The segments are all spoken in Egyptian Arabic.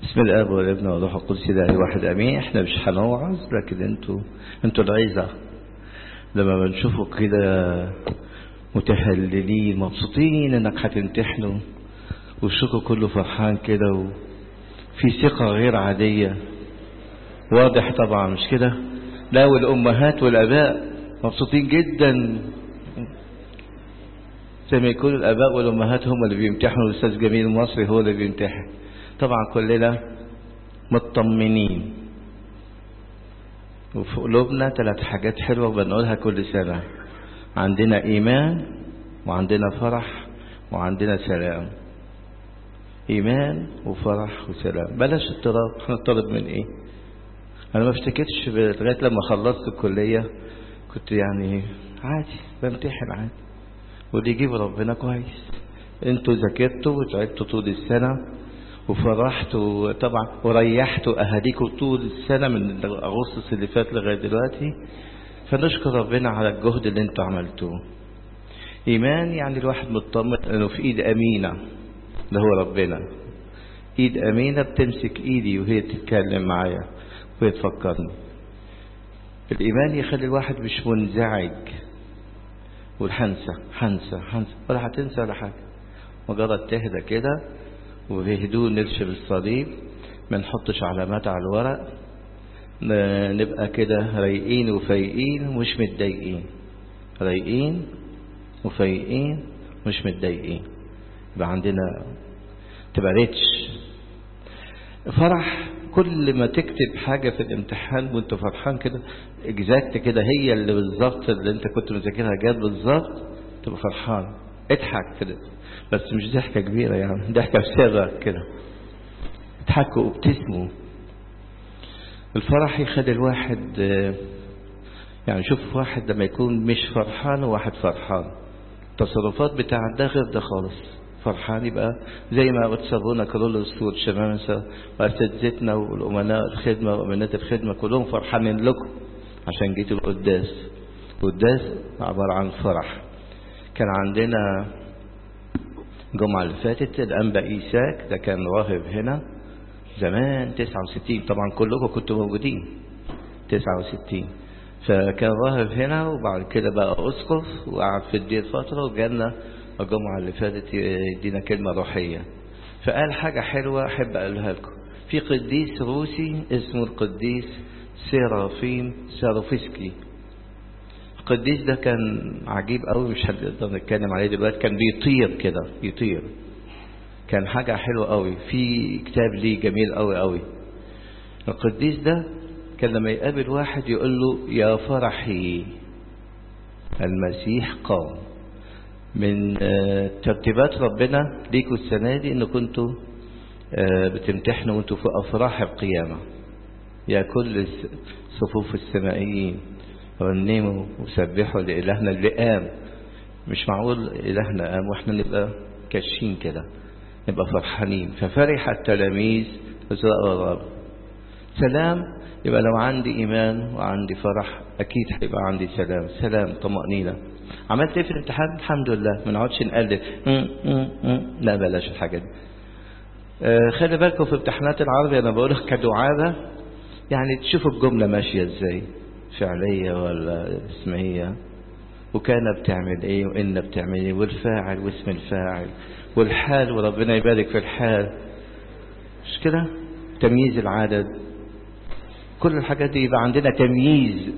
بسم الاب والابن والروح القدس اله واحد امين احنا مش هنوعظ لكن انتوا انتوا العزة لما بنشوفوا كده متهللين مبسوطين انك هتمتحنوا وشكوا كله فرحان كده وفي ثقة غير عادية واضح طبعا مش كده لا والامهات والاباء مبسوطين جدا زي ما يكون الاباء والامهات هم اللي بيمتحنوا الاستاذ جميل المصري هو اللي بيمتحن طبعا كلنا مطمنين وفي قلوبنا ثلاث حاجات حلوة بنقولها كل سنة عندنا إيمان وعندنا فرح وعندنا سلام إيمان وفرح وسلام بلاش اضطراب هنضطرب من إيه أنا ما افتكرش لغاية لما خلصت الكلية كنت يعني عادي بمتحن عادي واللي يجيب ربنا كويس انتوا ذاكرتوا وتعبتوا طول السنة وفرحتوا طبعا وريحتوا أهاليكم طول السنة من أغسطس اللي فات لغاية دلوقتي فنشكر ربنا على الجهد اللي انتوا عملتوه إيمان يعني الواحد مطمن إنه في إيد أمينة اللي هو ربنا إيد أمينة بتمسك إيدي وهي تتكلم معايا وهي تفكرني الإيمان يخلي الواحد مش منزعج والحنسة حنسة حنسة ولا هتنسى ولا حاجة مجرد تهدى كده وبهدوء نرشم الصليب ما نحطش علامات على الورق نبقى كده رايقين وفايقين ومش متضايقين رايقين وفايقين ومش متضايقين يبقى عندنا تبقى ريتش فرح كل ما تكتب حاجة في الامتحان وانت فرحان كده اجزاكت كده هي اللي بالظبط اللي انت كنت مذاكرها جات بالظبط تبقى فرحان اضحك كده بس مش ضحكة كبيرة يعني ضحكة بصيغة كده اضحكوا وابتسموا الفرح يخلي الواحد يعني شوف واحد لما يكون مش فرحان وواحد فرحان التصرفات بتاع ده غير ده خالص فرحان يبقى زي ما بتسابونا كارولوس والشمامسة وأساتذتنا والأمناء الخدمة وأمنات الخدمة كلهم فرحانين لكم عشان جيتوا القداس القداس عبارة عن فرح كان عندنا الجمعة اللي فاتت الأنبا إيساك ده كان راهب هنا زمان 69 طبعا كلكم كنتوا موجودين 69 فكان راهب هنا وبعد كده بقى أسقف وقعد في الدير فترة وجالنا الجمعة اللي فاتت يدينا كلمة روحية فقال حاجة حلوة أحب أقولها لكم في قديس روسي اسمه القديس سيرافيم ساروفسكي القديس ده كان عجيب قوي مش هنقدر نتكلم عليه دلوقتي كان بيطير كده يطير كان حاجة حلوة قوي في كتاب ليه جميل قوي قوي القديس ده كان لما يقابل واحد يقول له يا فرحي المسيح قام من ترتيبات ربنا ليكوا السنة دي ان كنتوا بتمتحنوا وانتوا في افراح القيامة يا كل صفوف السمائيين رنموا وسبحوا لإلهنا اللي قام مش معقول إلهنا قام واحنا نبقى كاشين كده نبقى فرحانين ففرح التلاميذ وزرقوا الرب سلام يبقى لو عندي إيمان وعندي فرح أكيد هيبقى عندي سلام سلام طمأنينة عملت ايه في الامتحان الحمد لله ما نقعدش نقلل لا بلاش الحاجة دي آه خلي بالكم في امتحانات العربي انا بقولها كدعابة يعني تشوفوا الجملة ماشية ازاي فعلية ولا اسمية وكان بتعمل ايه وإن بتعمل ايه والفاعل واسم الفاعل والحال وربنا يبارك في الحال مش كده تمييز العدد كل الحاجات دي يبقى عندنا تمييز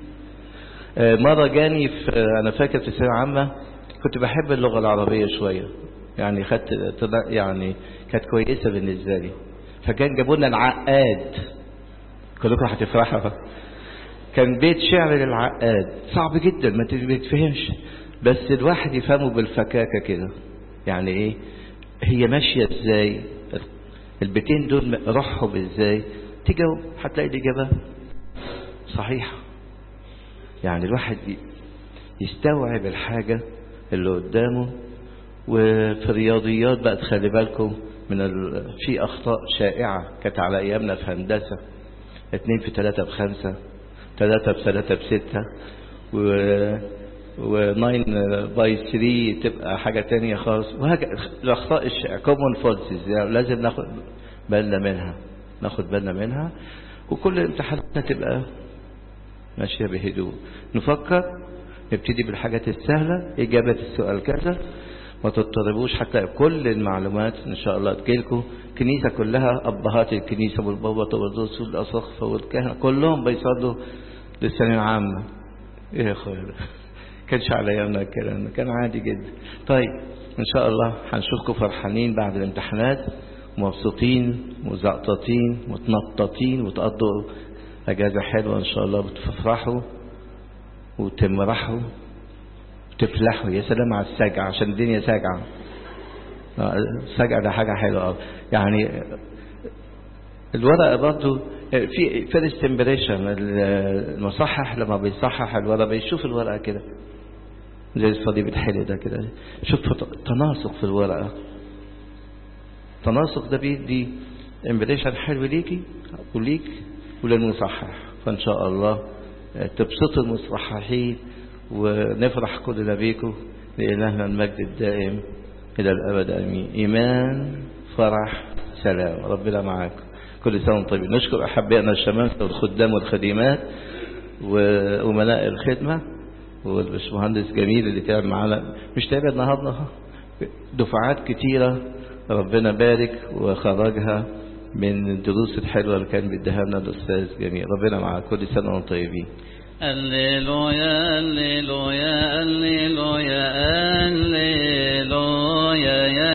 مرة جاني في أنا فاكر في ثانوية عامة كنت بحب اللغة العربية شوية يعني خدت يعني كانت كويسة بالنسبة لي فكان جابوا لنا العقاد كلكم هتفرحوا كان بيت شعر للعقاد صعب جدا ما تفهمش بس الواحد يفهمه بالفكاكة كده يعني ايه هي ماشية ازاي البيتين دول روحهم ازاي تجاوب هتلاقي الإجابة صحيحة يعني الواحد يستوعب الحاجة اللي قدامه وفي الرياضيات بقى تخلي بالكم من ال... في أخطاء شائعة كانت على أيامنا في هندسة اتنين في تلاتة بخمسة تلاتة بثلاثة بستة و و9 باي 3 تبقى حاجة تانية خالص وهكذا الأخطاء الشائعة كومون فولسز يعني لازم ناخد بالنا منها ناخد بالنا منها وكل امتحاناتنا تبقى ماشية بهدوء نفكر نبتدي بالحاجات السهلة إجابة السؤال كذا ما تضطربوش حتى كل المعلومات إن شاء الله تجيلكم كنيسة كلها أبهات الكنيسة والبابا والرسول والأساقفة والكهنة كلهم بيصلوا للثانوية العامة إيه يا أخويا كانش على أيامنا الكلام كان عادي جدا طيب إن شاء الله هنشوفكم فرحانين بعد الامتحانات مبسوطين مزقططين متنططين وتقضوا أجازة حلوة إن شاء الله بتفرحوا وتمرحوا وتفلحوا يا سلام على السجع عشان الدنيا ساجعة السجع ده حاجة حلوة يعني الورقة برضه في فيرست امبريشن المصحح لما بيصحح الورقة بيشوف الورقة كده زي الصليب الحلو ده كده شوف تناسق في الورقة التناسق ده بيدي امبريشن حلو ليكي وليك وللمصحح فان شاء الله تبسطوا المصححين ونفرح كلنا بيكم لإلهنا المجد الدائم إلى الأبد آمين إيمان فرح سلام ربنا معاكم كل سنة وانتم طيبين نشكر أحبائنا الشمامسة والخدام والخديمات وأمناء الخدمة والبشمهندس جميل اللي تعب معانا مش تعب النهارده دفعات كتيرة ربنا بارك وخرجها من الدروس الحلوة اللي كان بيديها لنا الأستاذ جميل ربنا معاك كل سنة وانتم طيبين الليلويا الليلويا الليلويا الليلويا يا